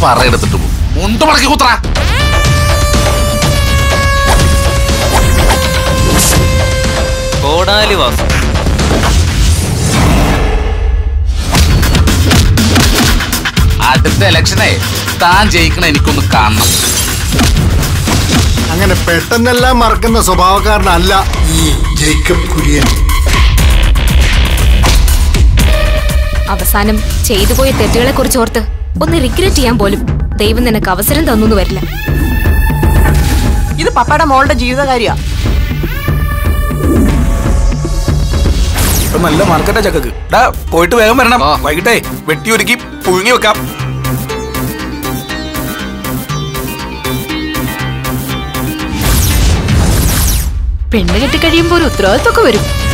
പറയെടുത്തിട്ട് പോകും മുണ്ട് മടക്കി കുത്തറ കോടാലി വാസം അടുത്ത ഇലക്ഷനെ താൻ ജയിക്കണ എനിക്കൊന്ന് കാണണം അങ്ങനെ പെട്ടെന്നെല്ലാം മറക്കുന്ന സ്വഭാവക്കാരനല്ല ഈ ജേക്കബ് കുര്യൻ അവസാനം ചെയ്തു പോയ തെറ്റുകളെ കുറിച്ച് ഓർത്ത് ഒന്ന് റിഗ്രറ്റ് ചെയ്യാൻ പോലും ദൈവം നിനക്ക് അവസരം തന്നു വരില്ല ഇത് പപ്പയുടെ മോളുടെ ജീവിതകാര്യാ ഇപ്പൊ നല്ല മാർക്കറ്റാ ചക്കക്ക് ഡാ പോയിട്ട് വേഗം വരണം ആ. വൈകിട്ടേ വെട്ടി ഒരുക്കി പുഴുങ്ങി വെക്കാം പെണ്ണ് കെട്ടിക്കഴിയുമ്പോ ഒരു ഉത്തരവാദിത്വമൊക്കെ വരും